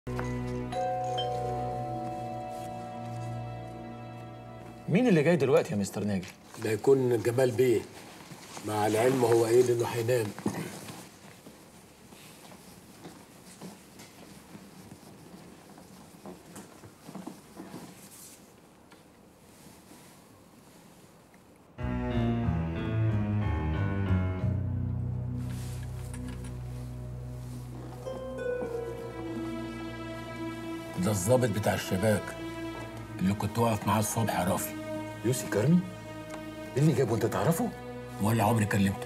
مين اللي جاي دلوقتي يا مستر ناجي؟ ده يكون جمال بيه مع العلم هو قايل انه هينام ده الظابط بتاع الشباك اللي كنت واقف معاه الصبح يا رافي يوسي كرمي؟ ايه اللي جابه انت تعرفه؟ ولا عمري كلمته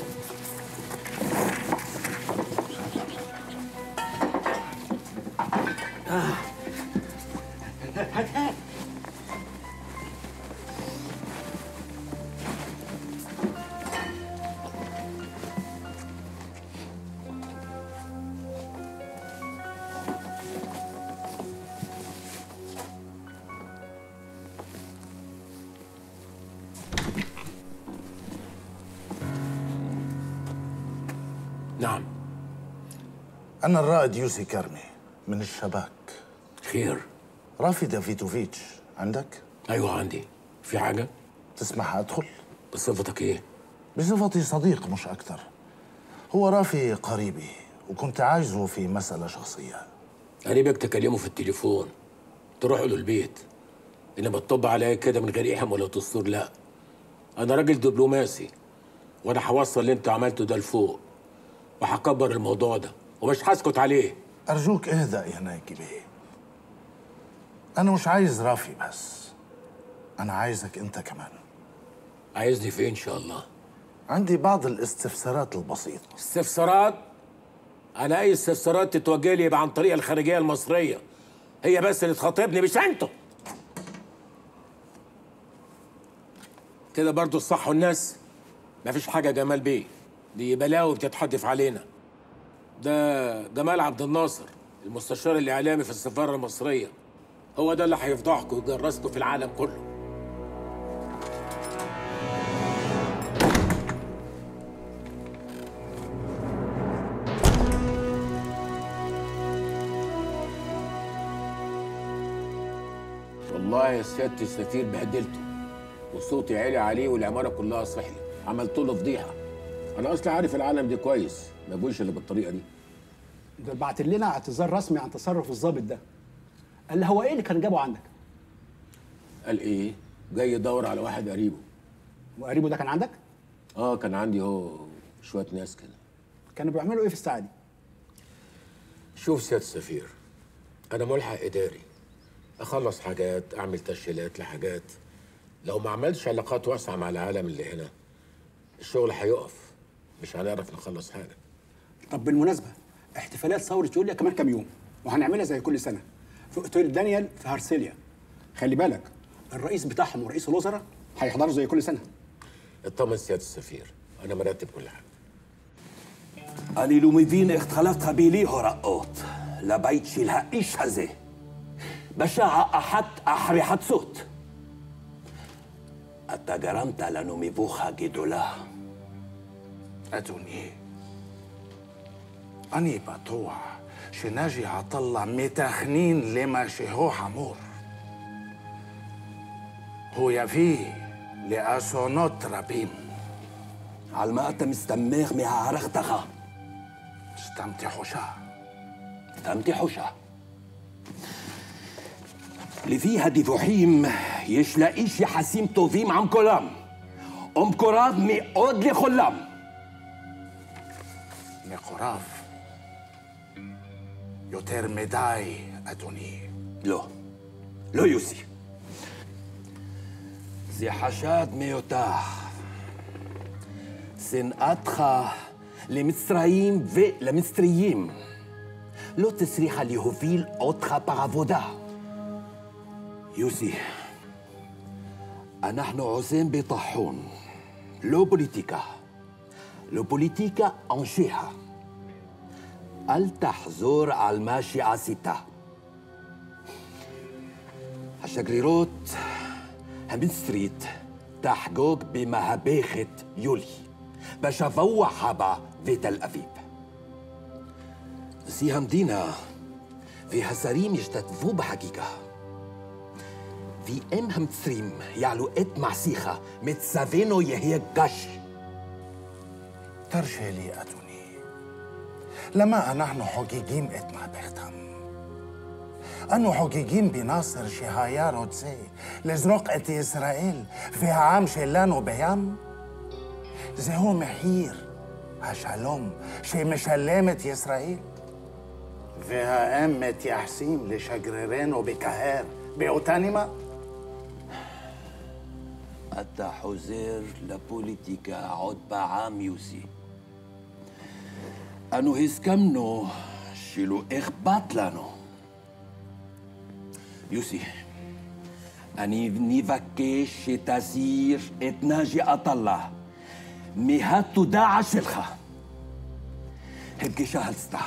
نعم أنا الرائد يوسي كرمي من الشباك خير رافي دافيدوفيتش عندك؟ ايوه عندي في حاجه تسمح أدخل؟ بصفتك ايه بصفتي صديق مش أكتر هو رافي قريبي وكنت عايزه في مسألة شخصية قريبك تكلمه في التليفون تروح له البيت انما تطب عليا كده من غير احم ولا دستور لا انا راجل دبلوماسي وانا هوصل اللي انت عملته ده لفوق وهكبر الموضوع ده ومش هسكت عليه أرجوك اهدأ يا ناجي بيه أنا مش عايز رافي بس أنا عايزك أنت كمان عايزني في إيه ان شاء الله عندي بعض الاستفسارات البسيطة استفسارات انا اي استفسارات تتوجه لي يبقى عن طريق الخارجيه المصريه هي بس اللي تخاطبني مش انتوا كده برضو الصح والناس مفيش حاجه يا جمال بيه دي بلاوي بتتحدف علينا ده جمال عبد الناصر المستشار الاعلامي في السفاره المصريه هو ده اللي هيفضحكم ويجرسكم في العالم كله والله يا سيادة السفير بهدلته وصوتي عالي عليه والعمارة كلها صحي عملت له فضيحة أنا أصلا عارف العالم دي كويس ما بقولش إلا بالطريقة دي ده بعت لنا اعتذار رسمي عن تصرف الضابط ده قال لي هو ايه اللي كان جابه عندك قال إيه؟ جاي يدور على واحد قريبه وقريبه ده كان عندك آه كان عندي هو شوية ناس كده كانوا بيعملوا ايه في الساعه دي شوف سيادة السفير أنا ملحق إداري أخلص حاجات أعمل تسجيلات لحاجات لو ما عملتش علاقات واسعة مع العالم اللي هنا الشغل هيقف مش هنعرف نخلص حاجة طب بالمناسبه احتفالات ثوره يوليا كمان كام يوم وهنعملها زي كل سنه في اوتيل دانيال في هارسيليا خلي بالك الرئيس بتاعهم ورئيس الوزراء هيحضروا زي كل سنه اطمن سيادة السفير أنا مرتب كل حاجة אני לא מבין איך התחלפת בלי הוראות לבית של האיש הזה בשעה אחת אחרי חצות. אתה גרמת לנו מבוכה גדולה. أدوني أني بطوع שנאג'י עטאללה מתכנין למה שהוא חמור. הוא יביא לאסונות רבים. על מה אתה מסתמך מהערכתך? סתם תחושה. סתם תחושה. לפי הדיווחים, יש לאיש יחסים טובים עם כולם, ומקורב מאוד לכולם. מקורב. יותר מדי, אדוני. לא, לא יוסי. זה חשד מיותר. שנאתך למצרים ולמצריים לא תצליחה להוביל אותך בעבודה. יוסי, אנחנו עושים ביטחון, לא פוליטיקה. לא פוליטיקה אנשיה. אל תחזור על מה שעשית. השגרירות המצרית תחגוג במהפכת יולי, בשבוע הבא בתל אביב. נשיא המדינה והשרים ישתתפו בחגיגה. ואם המצרים יעלו את מעשיך, מצבנו יהיה גש. תרשה לי, אדוני. למה אנחנו חוגגים את מהפכתם? אנו חוגגים בנאסר שהיה רוצה לזרוק את ישראל והעם שלנו בים? זהו מחיר השלום שמשלמת ישראל. והאם מתייחסים לשגרירנו בקהר באותה נימה? אתה חוזר לפוליטיקה עוד פעם, יוסי. אנו הסכמנו שלא אכפת לנו. יוסי, אני מבקש שתסיר את נאג'י עטאללה מהתודעה שלך. הפגישה הצתה.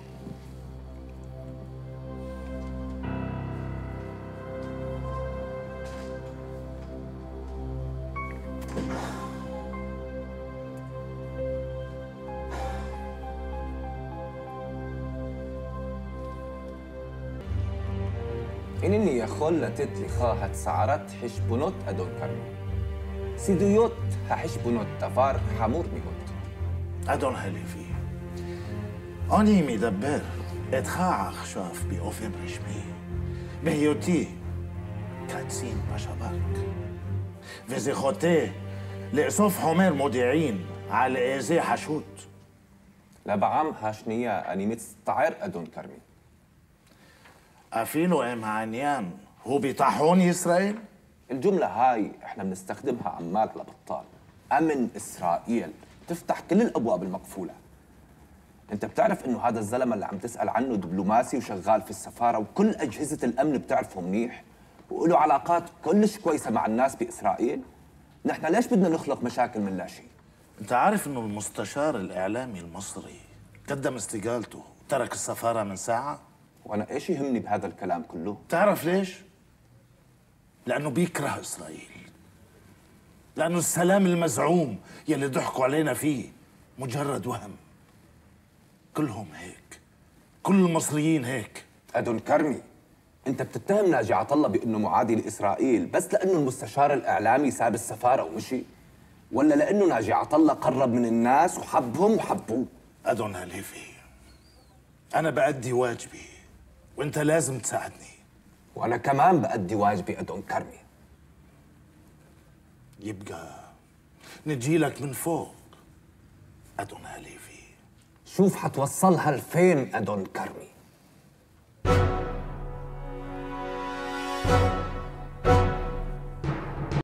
אינני יכול לתת לך הצהרת חשבונות, אדון כרמי. סידויות החשבונות דבר חמור מאוד. אדון הלוי, אני מדבר איתך עכשיו באופן רשמי, בהיותי קצין בשב"כ, וזה חוטא לאסוף חומר מודיעין על איזה חשוד. לפעם השנייה אני מצטער, אדון כרמי. אפילו אם העניין הוא ביטחון ישראל? الجملة هاي احنا بنستخدمها عمال على بطال أمن إسرائيل تفتح كل الأبواب المقفولة انت بتعرف انه هذا الزلمه اللي عم تسال عنه دبلوماسي وشغال في السفاره وكل اجهزه الامن بتعرفه منيح وله علاقات كلش كويسه مع الناس باسرائيل نحن ليش بدنا نخلق مشاكل من لا شيء انت عارف انه المستشار الاعلامي المصري قدم استقالته ترك السفاره من ساعه وانا ايش يهمني بهذا الكلام كله تعرف ليش لانه بيكره اسرائيل لانه السلام المزعوم يلي ضحكوا علينا فيه مجرد وهم كلهم هيك كل المصريين هيك أدون كرمي انت بتتهم ناجي عطله بانه معادي لاسرائيل بس لانه المستشار الاعلامي ساب السفاره ومشي ولا لانه ناجي عطله قرب من الناس وحبهم وحبوه أدون هليفي أنا بأدي واجبي وأنت لازم تساعدني وانا كمان بأدي واجبي أدون كرمي يبقى نجيلك من فوق أدون هليفي شوف حتوصلها لفين أدون كرمي